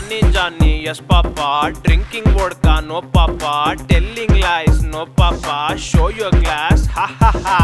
Johnny, Johnny, yes, Papa. Drinking vodka, no, Papa. Telling lies, no, Papa. Show your glass, ha ha ha.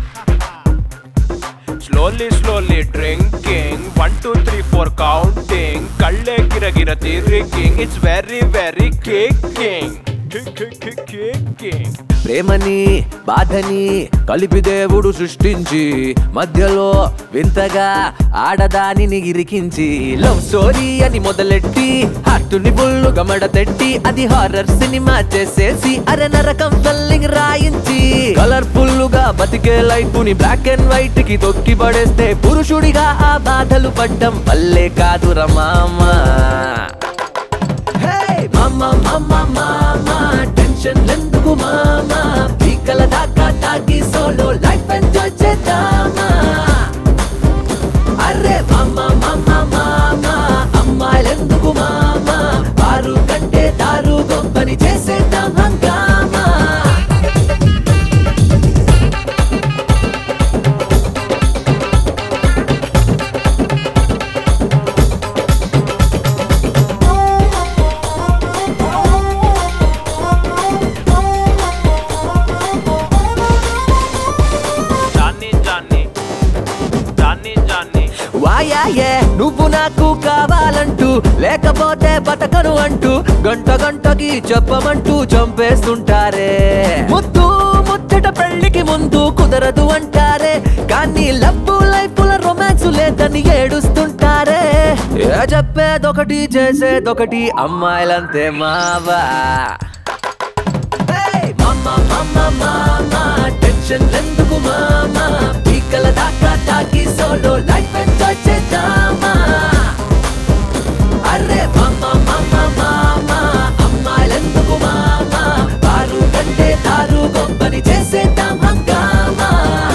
Slowly, slowly drinking. One, two, three, four, counting. Kalle gira gira tirking. It's very, very kicking. Kick, kick, kick, kicking. ప్రేమని బాధని కలిపి దేవుడు సృష్టించి మధ్యలో వింతగా ఆడదానిని ఇరికించి love story అని మొదలెట్టి హార్టుని బుల్లు గమడ తెట్టి అది హారర్ సినిమా చేసేసి అర నరకం ఫెల్లింగ్ రాయించి కలర్ఫుల్ గా బతికే లైఫ్ ని బ్లాక్ అండ్ వైట్ కి తొక్కి పడేస్తే పురుషుడిగా ఆ బాధలు పడ్డం వల్లే కాదురా మామా హే మామా మామా మామా టెన్షన్ ఎందుకు మామా పీకల దాకా తాగి సోలో లైఫ్ ఎంజాయ్ చేద్దామా అరే మామా మామా మామా అమ్మాయిలెందుకు మామా వారు కంటే దారు గొప్పని చేసేద్దాం హంగామా Johnny, Johnny. Johnny, Johnny. వాయాయే నువ్వు నాకు కావాలంటూ లేకపోతే బతకను అంటూ గంట గంటకి చెప్పమంటూ చంపేస్తుంటారే ముద్దు ముచ్చట పెళ్లికి ముందు కుదరదు అంటారే కానీ లవ్ లైఫ్ లో రొమాన్స్ లేదని ఏడుస్తుంటారే ఏ చెప్పేదొకటి చేసేదొకటి అమ్మాయిలంతే మావా Hey, mama, mama, mama, tension ఎందుకు మామా పీకల దాకా తాకి సోలో లైఫ్ ఎంజాయ్ చేద్దామా అరే మామా మామా మామా అమ్మాయిలెందుకు మామా వారు కంటే దారు గొప్పని చేసేద్దాం హంగామా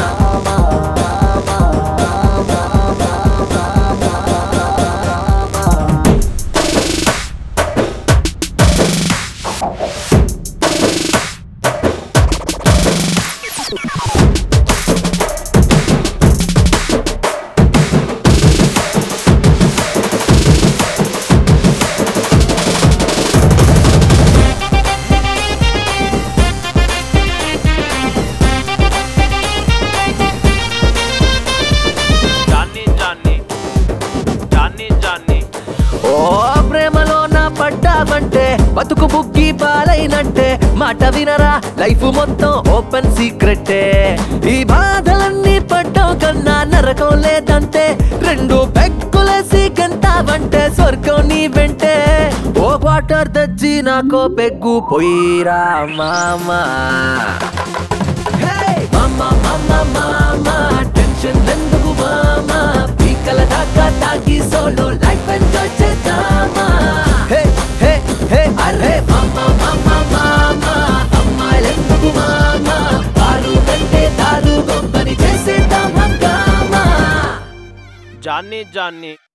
Johnny, Johnny. Johnny, Johnny. ఓ ప్రేమలో నా పడ్డావంటే బతుకు బుగ్గి పాలైనట్టే మాట వినరా లైఫ్ మొత్తం ఓపెన్ సీక్రెట్టే ఈ బాధలన్నీ పడ్డావు కన్నా నరకం లేదంటే రెండు పెక్కులేసి గంటావంటే స్వర్గం నీ వెంటే ఓ క్వార్టర్ తెచ్చి నాకో పెగ్గు పోయిరా మామా Hey, mama, mama, mama, tension ఎందుకు మామా పీకల దాకా తాగి సోలో లైఫ్ ఎంజాయ్ చేద్దామా హే హే హే అరే మామా మామా మామా అమ్మాయిలెందుకు మామా వారు కంటే దారు గొప్పని చేసేద్దాం హంగామా Johnny, Johnny.